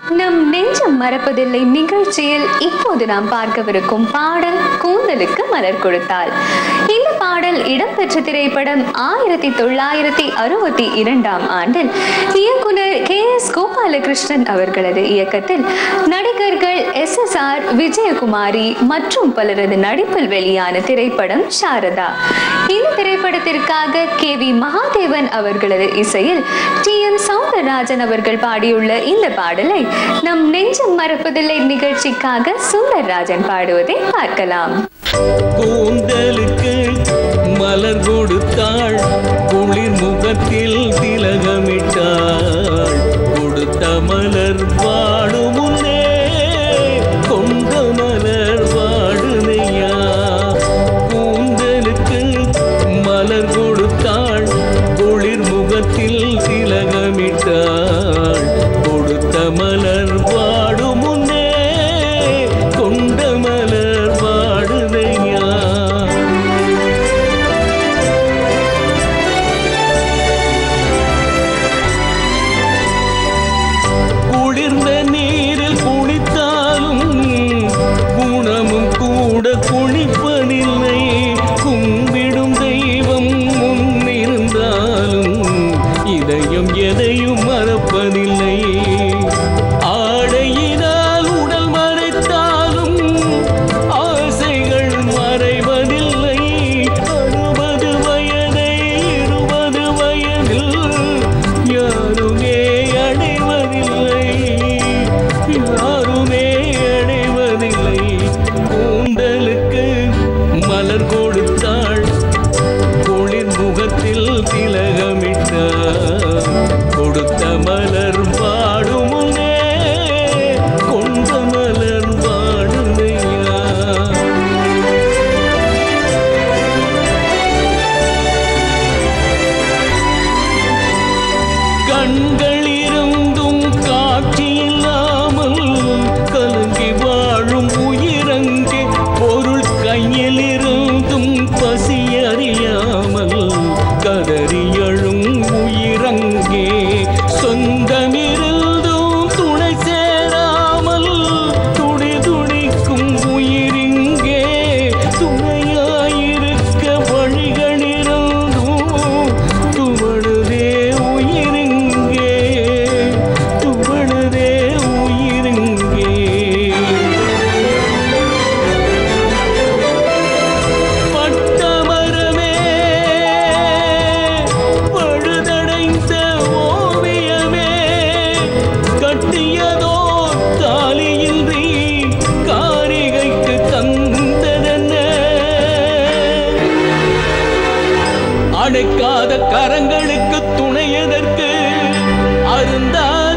நம் நெஞ்சம் மறப்பதில்லை நிகழ்ச்சியில் இப்போது நாம் பார்க்கவிருக்கும் பாடல் கூந்தலுக்கு மலர் கொடுத்தாள் இந்த பாடல் இடம்பெற்ற திரைப்படம் ஆயிரத்தி தொள்ளாயிரத்தி அறுபத்தி இரண்டாம் ஆண்டில் இயக்குனர் கே எஸ் கோபாலகிருஷ்ணன் அவர்களது இயக்கத்தில் நடிகர்கள் எஸ் எஸ் ஆர் விஜயகுமாரி மற்றும் பலரது நடிப்பில் வெளியான திரைப்படம் சாரதா இந்த திரைப்படத்திற்காக கே வி மகாதேவன் அவர்களது இசையில் டி எம் சௌந்தரராஜன் அவர்கள் பாடியுள்ள இந்த பாடலை நம் நெஞ்சம் மறப்பதில்லை நிகழ்ச்சிக்காக சுந்தரராஜன் பாடுவதை பார்க்கலாம் கூந்தலுக்கு மலர் கொடுத்தாள் குளிர் முகத்தில் திலகமிட்டாள் கொடுத்த மலர் வாடும் முன்னே கொண்ட மலர் வாடுதையா கூந்தலுக்கு மலர் கொடுத்தாள் குளிர் முகத்தில் திலகமிட்டாள் கொடுத்த மலர் வாடும் முன்னே கொண்ட மலர் வாடுதையா குளிர்ந்த நீரில் குளித்தாலும் குணமும் கூட குளிப்பதில்லை கும்பிடும் தெய்வம் முன்னிருந்தாலும் இதயம் எதையும் மறப்பதில்லை ஆடையினால் உடல் மறைத்தாலும் ஆசைகள் மறைவதில்லை அறுபது வயதை இருபது வயதில் யாருமே அடைவதில்லை யாருமே அடைவதில்லை கூந்தலுக்கு மலர் கொடுத்தாள் குளிர் முகத்தில் திலகமிட்டார் கொடுத்த மலர் பாடும் முன்னே கொண்ட மலர் பாடுதையா கண்கள் இருந்தும் காட்சி இல்லாமல் கலங்கி வாழும் உயிரங்கே பொருள் கையில் இருந்தும் பசி அறியாமல் கதறி எழும் உயிரங்கே சொந்தமிருந்தும் துணை சேராமல் துடி துடிக்கும் உயிரிங்கே துணையாயிருக்க வழிகளிருந்தும் துவடுதே உயிரிங்கே துவடுதே உயிரிங்கே பட்டமரமே பழுதடைந்த ஓவியமே கட்டியதோ தாலியின்றி காரிகைக்கு தந்ததென்ன அடைக்காத கரங்களுக்கு துணை எதற்கு அருந்தாத